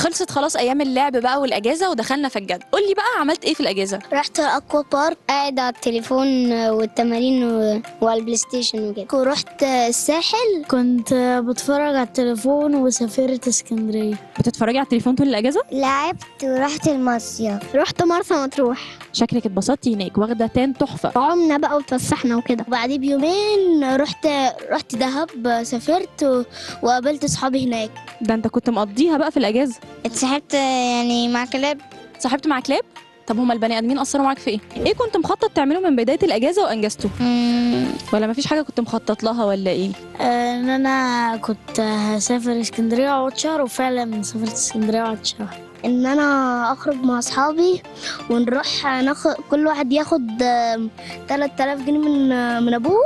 خلصت خلاص ايام اللعب بقى والاجازه ودخلنا في الجد قول لي بقى عملت ايه في الاجازه رحت الاكوا بارك قاعد على التليفون والتمارين و- وعلى البلاي ستيشن وكده ورحت الساحل كنت بتفرج على التليفون وسافرت اسكندرية بتتفرجي على التليفون طول الاجازه لعبت ورحت المصيف رحت مرسى مطروح شكلك اتبسطتي هناك واخده تان تحفه عمنا بقى وتفسحنا وكده وبعديه بيومين رحت رحت دهب سافرت و- وقابلت اصحابي هناك ده انت كنت مقضيها بقى في الاجازه اتسحبت يعني مع كلاب صاحبت مع كلاب طب هما البني ادمين اثروا معاك في ايه ايه كنت مخطط تعمله من بدايه الاجازه وانجزته ولا مفيش حاجه كنت مخطط لها ولا ايه آه، ان انا كنت هسافر اسكندرية واقعد شهر وفعلا سافرت اسكندرية وقعدت شهر ان انا اخرج مع اصحابي ونروح ناخد كل واحد ياخد آم، 3000 جنيه من آه، من ابوه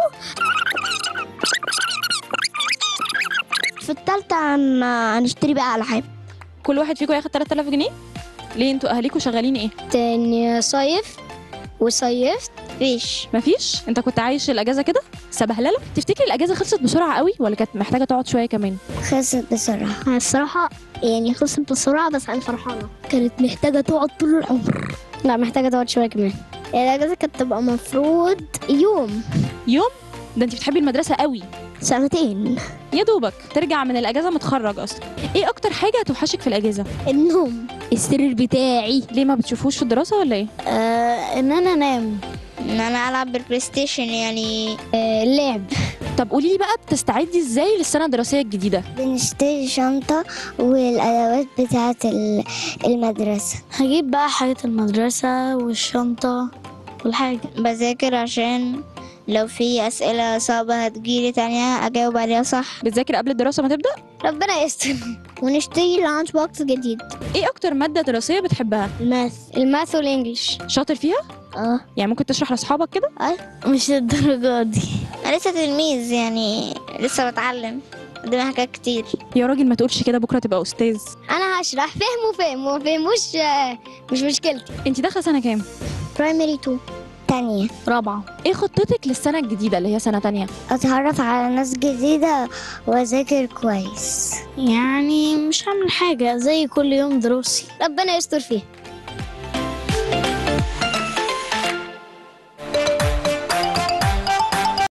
في التالتة هن- هنشتري بقى العاب كل واحد فيكم ياخد 3000 جنيه ليه انتوا اهاليكوا شغالين ايه تاني صيف وصيفت فيش مفيش انت كنت عايش الاجازه كده سبهلله تفتكري الاجازه خلصت بسرعه قوي ولا كانت محتاجه تقعد شويه كمان خلصت بسرعة الصراحة يعني خلصت بسرعة بس أنا فرحانة كانت محتاجة تقعد طول العمر لا محتاجة تقعد شوية كمان الأجازة كانت تبقى مفروض يوم يوم ده انت بتحبي المدرسه قوي سنتين يا دوبك ترجع من الاجازه متخرج اصلا ايه اكتر حاجه هتوحشك في الاجازه النوم السرير بتاعي ليه ما بتشوفوش في الدراسه ولا ايه آه ان انا انام ان انا العب بالبلاي ستيشن يعني اللعب طب قولي لي بقى بتستعدي ازاي للسنه الدراسيه الجديده بنشتري شنطة والأدوات بتاعة المدرسة هجيب بقى حاجات المدرسة والشنطة والحاجة بذاكر عشان لو في أسئلة صعبة هتجيلي تانية أجاوب عليها صح بتذاكر قبل الدراسه ما تبدا ربنا يستر ونشتري لانش بوكس جديد ايه اكتر ماده دراسيه بتحبها الماث الماث والانجليش شاطر فيها اه يعني ممكن تشرح لاصحابك كده مش الدرجة دي انا لسه تلميذ يعني لسه بتعلم قدامي حاجات كتير يا راجل ما تقولش كده بكره تبقى استاذ انا هشرح فهم وفهم وفهموش آه، مش مشكلتي انت داخله سنه كام برايمري 2 تانية رابعة ايه خطتك للسنه الجديده اللي هي سنه تانية اتعرف على ناس جديدة واذاكر كويس يعني مش هعمل حاجة زي كل يوم دروسي ربنا يستر فيها